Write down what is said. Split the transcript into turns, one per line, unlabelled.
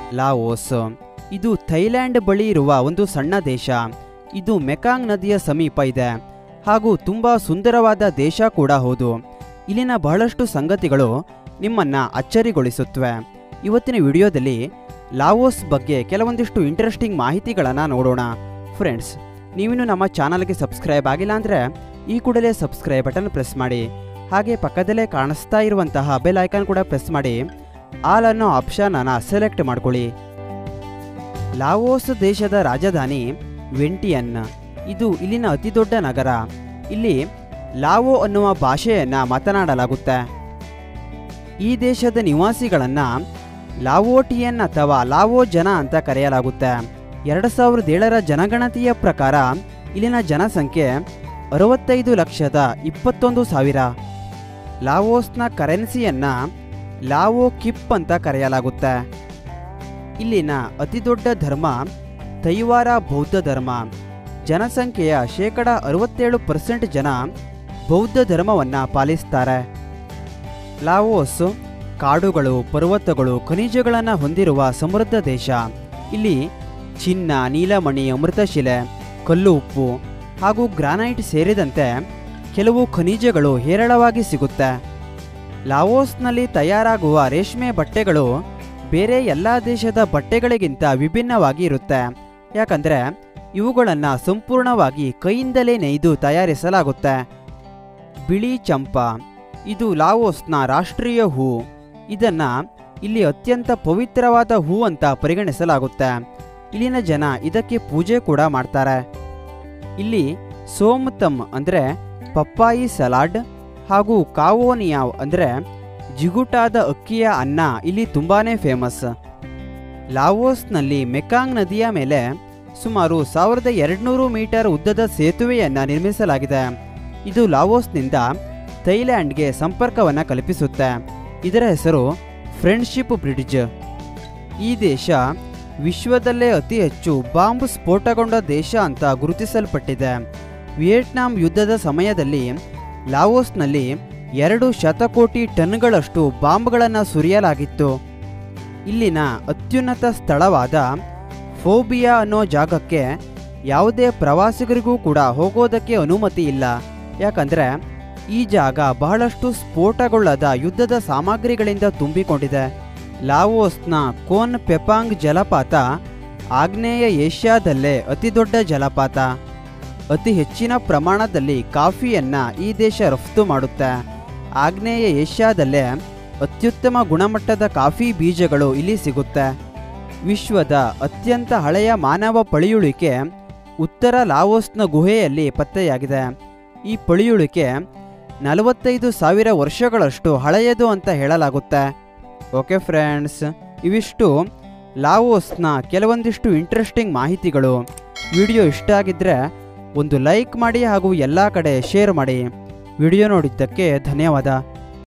Laos ಇದು Thailand ಬಳಿ ಇರುವ ಒಂದು ಸಣ್ಣ ದೇಶ ಇದು ಮೆಕಾಂಗ್ ನದಿಯ ಸಮೀಪ ಇದೆ ಹಾಗೂ ತುಂಬಾ ಸುಂದರವಾದ ದೇಶ ಕೂಡ ಹೌದು ಇಲ್ಲಿನ ಬಹಳಷ್ಟು ಸಂಗತಿಗಳು ನಿಮ್ಮನ್ನ ಅಚ್ಚರಿಗೊಳಿಸುತ್ತವೆ ಇವತ್ತಿನ ವಿಡಿಯೋದಲ್ಲಿ ಲಾವೋಸ್ ಬಗ್ಗೆ ಕೆಲವೊಂದಿಷ್ಟು ಇಂಟ್ರೆಸ್ಟಿಂಗ್ ಮಾಹಿತಿಗಳನ್ನು ನೋಡೋಣ ಫ್ರೆಂಡ್ಸ್ ನೀವಿನ್ನು ನಮ್ಮ ಚಾನಲ್ಗೆ ಸಬ್ಸ್ಕ್ರೈಬ್ ಆಗಿಲ್ಲ ಅಂದರೆ ಈ ಕೂಡಲೇ ಸಬ್ಸ್ಕ್ರೈಬ್ ಬಟನ್ ಪ್ರೆಸ್ ಮಾಡಿ ಹಾಗೆ ಪಕ್ಕದಲ್ಲೇ ಕಾಣಿಸ್ತಾ ಇರುವಂತಹ ಬೆಲ್ ಐಕಾನ್ ಕೂಡ ಪ್ರೆಸ್ ಮಾಡಿ ಆಲ್ ಅನ್ನೋ ಆಪ್ಷನನ್ನು ಸೆಲೆಕ್ಟ್ ಮಾಡ್ಕೊಳ್ಳಿ ಲಾವೋಸ್ ದೇಶದ ರಾಜಧಾನಿ ವೆಂಟಿಯನ್ ಇದು ಇಲ್ಲಿನ ಅತಿದೊಡ್ಡ ನಗರ ಇಲ್ಲಿ ಲಾವೋ ಅನ್ನುವ ಭಾಷೆಯನ್ನ ಮಾತನಾಡಲಾಗುತ್ತೆ ಈ ದೇಶದ ನಿವಾಸಿಗಳನ್ನ ಲಾವೋಟಿಯನ್ ಅಥವಾ ಲಾವೋ ಜನ ಅಂತ ಕರೆಯಲಾಗುತ್ತೆ ಎರಡು ಸಾವಿರದ ಏಳರ ಜನಗಣತಿಯ ಪ್ರಕಾರ ಇಲ್ಲಿನ ಜನಸಂಖ್ಯೆ ಅರವತ್ತೈದು ಲಕ್ಷದ ಇಪ್ಪತ್ತೊಂದು ಸಾವಿರ ಲಾವೋಸ್ನ ಕರೆನ್ಸಿಯನ್ನ ಲಾವೋ ಕಿಪ್ ಅಂತ ಕರೆಯಲಾಗುತ್ತೆ ಇಲ್ಲಿನ ಅತಿದೊಡ್ಡ ಧರ್ಮ ತೈವಾರ ಬೌದ್ಧ ಧರ್ಮ ಜನಸಂಖ್ಯೆಯ ಶೇಕಡ ಅರವತ್ತೇಳು ಪರ್ಸೆಂಟ್ ಜನ ಬೌದ್ಧ ಧರ್ಮವನ್ನು ಪಾಲಿಸ್ತಾರೆ ಲಾವೋಸ್ ಕಾಡುಗಳು ಪರ್ವತಗಳು ಖನಿಜಗಳನ್ನು ಹೊಂದಿರುವ ಸಮೃದ್ಧ ದೇಶ ಇಲ್ಲಿ ಚಿನ್ನ ನೀಲಮಣಿ ಅಮೃತಶಿಲೆ ಕಲ್ಲು ಉಪ್ಪು ಹಾಗೂ ಗ್ರಾನೈಟ್ ಸೇರಿದಂತೆ ಕೆಲವು ಖನಿಜಗಳು ಹೇರಳವಾಗಿ ಸಿಗುತ್ತೆ ಲಾವೋಸ್ನಲ್ಲಿ ತಯಾರಾಗುವ ರೇಷ್ಮೆ ಬಟ್ಟೆಗಳು ಬೇರೆ ಎಲ್ಲ ದೇಶದ ಬಟ್ಟೆಗಳಿಗಿಂತ ವಿಭಿನ್ನವಾಗಿ ಇರುತ್ತೆ ಯಾಕಂದ್ರೆ ಇವುಗಳನ್ನು ಸಂಪೂರ್ಣವಾಗಿ ಕೈಯಿಂದಲೇ ನೇಯ್ದು ತಯಾರಿಸಲಾಗುತ್ತೆ ಬಿಳಿ ಚಂಪಾ ಇದು ಲಾವೋಸ್ನ ರಾಷ್ಟ್ರೀಯ ಹೂ ಇದನ್ನ ಇಲ್ಲಿ ಅತ್ಯಂತ ಪವಿತ್ರವಾದ ಹೂ ಅಂತ ಪರಿಗಣಿಸಲಾಗುತ್ತೆ ಇಲ್ಲಿನ ಜನ ಇದಕ್ಕೆ ಪೂಜೆ ಕೂಡ ಮಾಡ್ತಾರೆ ಇಲ್ಲಿ ಸೋಮತಮ್ ಅಂದರೆ ಪಪ್ಪಾಯಿ ಸಲಾಡ್ ಹಾಗೂ ಕಾವೋನಿಯಾವ್ ಅಂದರೆ ಜಿಗುಟಾದ ಅಕ್ಕಿಯ ಅನ್ನ ಇಲ್ಲಿ ತುಂಬಾನೇ ಫೇಮಸ್ ಲಾವೋಸ್ನಲ್ಲಿ ಮೆಕಾಂಗ್ ನದಿಯ ಮೇಲೆ ಸುಮಾರು ಸಾವಿರದ ಎರಡುನೂರು ಮೀಟರ್ ಉದ್ದದ ಸೇತುವೆಯನ್ನು ನಿರ್ಮಿಸಲಾಗಿದೆ ಇದು ಲಾವೋಸ್ನಿಂದ ಥೈಲ್ಯಾಂಡ್ಗೆ ಸಂಪರ್ಕವನ್ನು ಕಲ್ಪಿಸುತ್ತೆ ಇದರ ಹೆಸರು ಫ್ರೆಂಡ್ಶಿಪ್ ಬ್ರಿಡ್ಜ್ ಈ ದೇಶ ವಿಶ್ವದಲ್ಲೇ ಅತಿ ಹೆಚ್ಚು ಬಾಂಬ್ ಸ್ಫೋಟಗೊಂಡ ದೇಶ ಅಂತ ಗುರುತಿಸಲ್ಪಟ್ಟಿದೆ ವಿಯೆಟ್ನಾಂ ಯುದ್ಧದ ಸಮಯದಲ್ಲಿ ಲಾವೋಸ್ನಲ್ಲಿ ಎರಡು ಶತಕೋಟಿ ಟನ್ಗಳಷ್ಟು ಬಾಂಬ್ಗಳನ್ನು ಸುರಿಯಲಾಗಿತ್ತು ಇಲ್ಲಿನ ಅತ್ಯುನ್ನತ ಸ್ಥಳವಾದ ಫೋಬಿಯಾ ಅನ್ನೋ ಜಾಗಕ್ಕೆ ಯಾವುದೇ ಪ್ರವಾಸಿಗರಿಗೂ ಕೂಡ ಹೋಗೋದಕ್ಕೆ ಅನುಮತಿ ಇಲ್ಲ ಯಾಕಂದ್ರೆ ಈ ಜಾಗ ಬಹಳಷ್ಟು ಸ್ಫೋಟಗೊಳ್ಳದ ಯುದ್ಧದ ಸಾಮಗ್ರಿಗಳಿಂದ ತುಂಬಿಕೊಂಡಿದೆ ಲಾವೋಸ್ನ ಕೋನ್ ಪೆಪಾಂಗ್ ಜಲಪಾತ ಆಗ್ನೇಯ ಏಷ್ಯಾದಲ್ಲೇ ಅತಿದೊಡ್ಡ ಜಲಪಾತ ಅತಿ ಹೆಚ್ಚಿನ ಪ್ರಮಾಣದಲ್ಲಿ ಕಾಫಿಯನ್ನ ಈ ದೇಶ ರಫ್ತು ಮಾಡುತ್ತೆ ಆಗ್ನೇಯ ಏಷ್ಯಾದಲ್ಲೇ ಅತ್ಯುತ್ತಮ ಗುಣಮಟ್ಟದ ಕಾಫಿ ಬೀಜಗಳು ಇಲ್ಲಿ ಸಿಗುತ್ತೆ ವಿಶ್ವದ ಅತ್ಯಂತ ಹಳೆಯ ಮಾನವ ಪಳಿಯುಳಿಕೆ ಉತ್ತರ ಲಾವೋಸ್ನ ಗುಹೆಯಲ್ಲಿ ಪತ್ತೆಯಾಗಿದೆ ಈ ಪಳಿಯುಳಿಕೆ ನಲವತ್ತೈದು ಸಾವಿರ ವರ್ಷಗಳಷ್ಟು ಹಳೆಯದು ಅಂತ ಹೇಳಲಾಗುತ್ತೆ ಓಕೆ ಫ್ರೆಂಡ್ಸ್ ಇವಿಷ್ಟು ಲಾವೋಸ್ನ ಕೆಲವೊಂದಿಷ್ಟು ಇಂಟ್ರೆಸ್ಟಿಂಗ್ ಮಾಹಿತಿಗಳು ವಿಡಿಯೋ ಇಷ್ಟ ಆಗಿದ್ದರೆ ಒಂದು ಲೈಕ್ ಮಾಡಿ ಹಾಗೂ ಎಲ್ಲ ಕಡೆ ಶೇರ್ ಮಾಡಿ ವಿಡಿಯೋ ನೋಡಿದ್ದಕ್ಕೆ ಧನ್ಯವಾದ